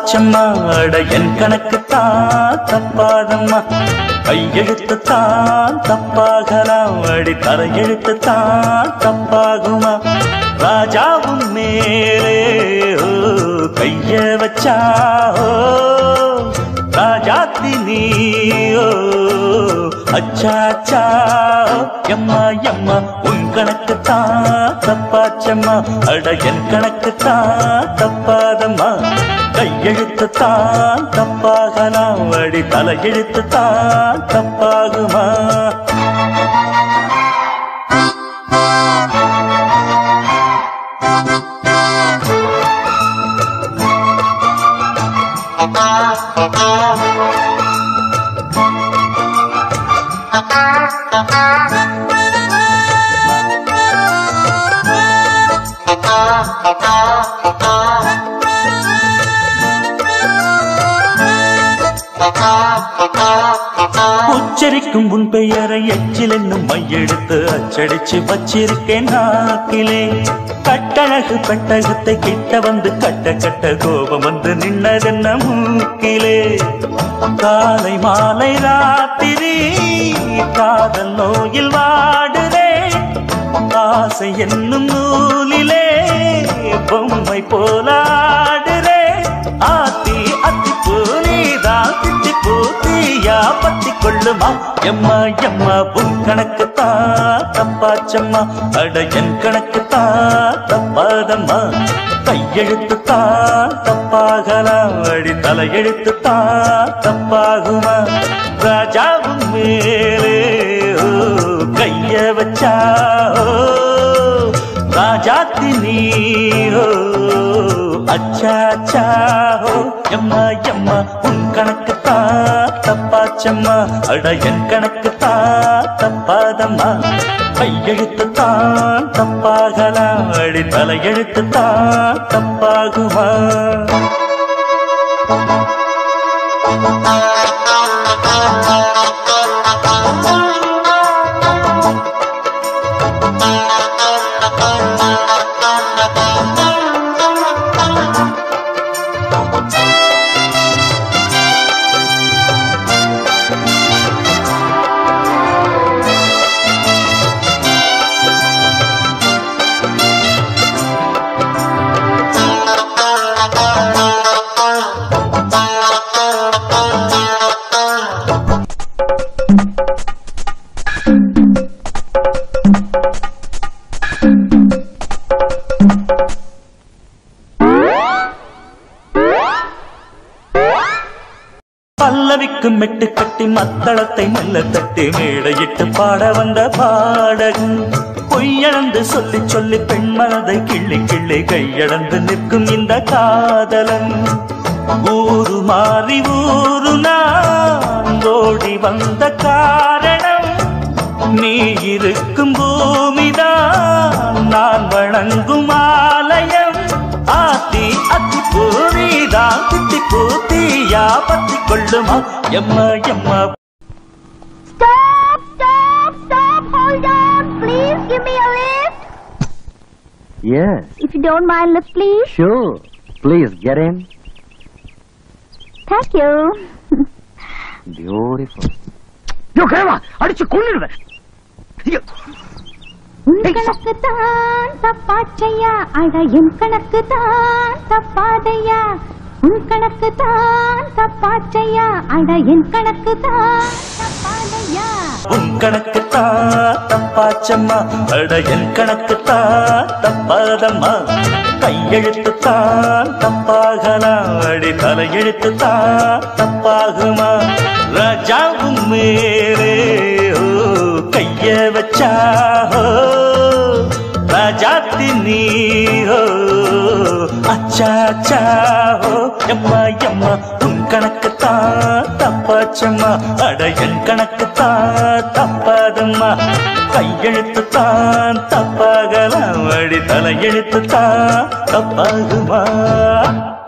தப்பாச்சம்மா அட என் கணக்கு தான் தப்பாதம்மா கையெழுத்து தான் தப்பாகலாம் அடி தலையெழுத்து தான் தப்பாகுமா ராஜாவும் மேலே ஓ, கைய வச்சா ஓ, ராஜாத்தி நீயோ அச்சா அச்சா எம்மா எம்மா உன் கணக்கு தான் தப்பாச்சம்மா அட என் கணக்கு தான் தப்பாதம்மா கையெழுத்து தான் தப்பாகலாம் அடி தலையெழுத்து தான் தப்பாகுமா உச்சரிக்கும் உன் பெயரை எச்சில் என்னும் மையெடுத்து அச்சடிச்சு வச்சிருக்கேன் நாக்கிலே கட்டழகு பெட்டகத்தை கிட்ட வந்து கட்ட கட்ட கோபம் வந்து நின்னதென்ன மூக்கிலே காலை மாலை ராத்திரி காதல் நோயில் வாடுதே ஆசை என்னும் நூலிலே பொம்மை போலாடுதே ஆத்தி அத்தி பூனிதான் திட்டி பூத்தியா பத்தி கொள்ளுமா எம்மா எம்மா உன் கணக்கு தான் தப்பாச்சம்மா அட என் கணக்கு தான் தப்பாதம்மா கையெழுத்து தான் தப்பாகலாம் அடி தலையெழுத்து தான் தப்பாகுமா ராஜாவும் மேலே ஓ, கைய வச்சா ஓ, ராஜாத்தி நீரோ அச்சா அச்சா ஓ, எம்மா எம்மா உன் கணக்கு தான் தப்பாச்சம்மா அட என் கணக்கு தான் தப்பாதம்மா கையெழுத்து தான் தப்பாகலாம் அடி தலையெழுத்து தான் தப்பாகுமா பல்லவிக்கும் மெட்டு கட்டி மத்தளத்தை மெல்ல தட்டி மேடையிட்டு பாட வந்த பாடகன் பொய்யளந்து சொல்லி சொல்லி பெண் மனதை கிள்ளி கிள்ளி கையளந்து நிற்கும் இந்த காதலன் ஊரு மாறி ஊரு நான் ஓடி வந்த காரணம் நீ இருக்கும் பூமிதான் நான் வணங்கும் ஆலயம் ஆத்தி அத்தி பூரிதான் தித்தி பூத்தியா பத்தி கொள்ளுமா எம்மா எம்மா Stop! Stop! Stop! Hold on! Please give me a lift. Yes, If you don't mind, lift, please. sure. Please get in. Thank you. Beautiful. யோ கேவா அடிச்சு கொன்னுடுவேன் ஐயோ உன் கணக்கு தான் தப்பாச்சையா அட என் கணக்கு தான் தப்பாதையா உன் கணக்கு தான் தப்பாச்சையா அட என் கணக்கு தான் தப்பாதையா உன் கணக்கு தான் தப்பாச்சம்மா அட என் கணக்கு தான் தப்பாதம்மா கையெழுத்து தான் தப்பாகலாம் அடி தலையெழுத்து தான் தப்பாகுமா ராஜாவும் மேலே ஓ கைய வச்சா ஓ, ராஜாத்தி நீ ஓ அச்சா அச்சா ஓ எம்மா எம்மா உன் கணக்கு தான் தப்பாச்சம்மா அட என் கணக்கு தான் தப்பாதம்மா கையெழுத்து தான் தப்பாகலாம் அடி தலையெழுத்து தான் தப்பாகுமா